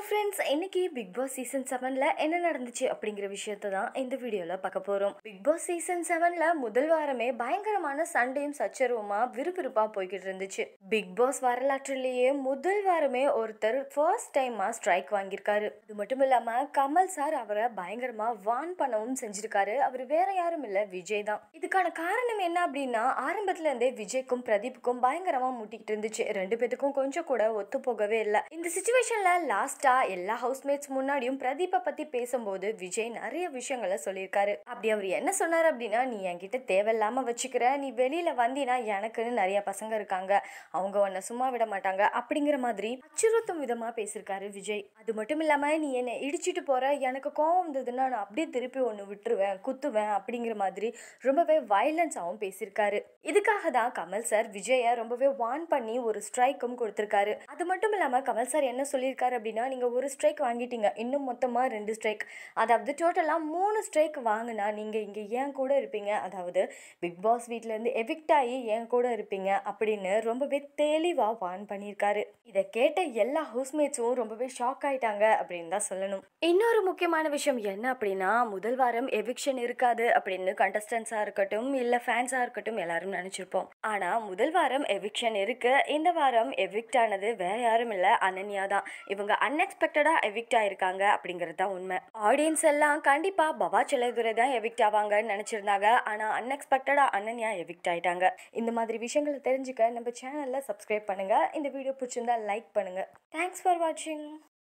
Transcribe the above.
friends இன்னைக்கு big Boss season செவன்ல என்ன நடந்துச்சு அப்படிங்கிற விஷயத்தை தான் இந்த வீடியோல பார்க்க போறோம் பிக் பாஸ் சீசன் செவன்ல முதல் வாரமே பயங்கரமான சண்டையும் சச்சரவுமா விறுவிறுப்பா போய்கிட்டு இருந்துச்சு பிக் பாஸ் வரலாற்றிலேயே முதல் வாரமே ஒருத்தர் ஃபர்ஸ்ட் டைமா ஸ்ட்ரைக் வாங்கியிருக்காரு அது மட்டும் இல்லாம கமல் சார் அவரை பயங்கரமா வான் பண்ணவும் செஞ்சிருக்காரு அவர் வேற யாரும் இல்ல விஜய் தான் இதுக்கான காரணம் என்ன அப்படின்னா ஆரம்பத்துல இருந்தே விஜய்க்கும் பிரதீப்புக்கும் பயங்கரமா முட்டிக்கிட்டு இருந்துச்சு ரெண்டு பேத்துக்கும் கொஞ்சம் கூட ஒத்து போகவே இல்லை இந்த சுச்சுவேஷன்ல லாஸ்டா எல்லா ஹவுஸ்மேட்ஸ் முன்னாடியும் பிரதீப்பை பத்தி பேசும்போது விஜய் நிறைய விஷயங்களை சொல்லியிருக்காரு அப்படி அவர் என்ன சொன்னார் அப்படின்னா நீ என்கிட்ட தேவையில்லாம வச்சுக்கிற நீ வெளியில வந்தீனா எனக்குன்னு நிறைய பசங்க இருக்காங்க அவங்க உன்னை சும்மா விட மாட்டாங்க அப்படிங்கிற மாதிரி அச்சுறுத்தும் விதமா பேசியிருக்காரு விஜய் அது மட்டும் இல்லாம நீ என்னை இடிச்சிட்டு போற எனக்கு கோவம் வந்ததுன்னா நான் அப்படியே திருப்பி ஒன்று விட்டுருவேன் குத்துவேன் அப்படிங்கிற மாதிரி ரொம்பவே வயலன்ஸாகவும் பேசியிருக்காரு இதுக்காக தான் கமல் சார் விஜயை ரொம்பவே வான் பண்ணி ஒரு ஸ்ட்ரைக்கும் கொடுத்திருக்காரு அது மட்டும் இல்லாம கமல் சார் என்ன சொல்லியிருக்காரு அப்படின்னா நீங்க ஒரு ஸ்ட்ரைக் வாங்கிட்டீங்க இன்னும் மொத்தமா ரெண்டு ஸ்ட்ரைக் அதாவது டோட்டலா மூணு ஸ்ட்ரைக் வாங்கினா நீங்க இங்க ஏன் கூட இருப்பீங்க அதாவது பிக் பாஸ் வீட்ல இருந்து எவிக்ட் ஆகி ஏன் கூட இருப்பீங்க அப்படின்னு ரொம்பவே தெளிவா வான் பண்ணியிருக்காரு இதை கேட்ட எல்லா ஹவுஸ்மேட்ஸும் ரொம்பவே ஷாக் ஆயிட்டாங்க அப்படின்னு தான் சொல்லணும் இன்னொரு முக்கியமான விஷயம் என்ன அப்படின்னா முதல் வாரம் எவிக்ஷன் இருக்காது அப்படின்னு கண்டஸ்டன்ஸா இருக்கட்டும் இல்ல ஃபேன்ஸா இருக்கட்டும் எல்லாரும் நினைச்சிருப்போம் ஆனா முதல் வாரம் எவிக்ஷன் இருக்கு இந்த வாரம் எவிக்ட் ஆனது வேற யாரும் இல்ல அனன்யா தான் இவங்க அன்எக்ஸ்பெக்டடா எவிக்ட் ஆயிருக்காங்க அப்படிங்கிறது தான் உண்மை ஆடியன்ஸ் எல்லாம் கண்டிப்பா பவா செல்லதுரை தான் எவிக்ட் ஆவாங்கன்னு நினைச்சிருந்தாங்க ஆனா அன்எக்ஸ்பெக்டடா அனன்யா எவிக்ட் ஆயிட்டாங்க இந்த மாதிரி விஷயங்களை தெரிஞ்சுக்க நம்ம சேனல்ல சப்ஸ்கிரைப் பண்ணுங்க இந்த வீடியோ பிடிச்சிருந்தா லைக் பண்ணுங்க தேங்க்ஸ் ஃபார் வாட்சிங்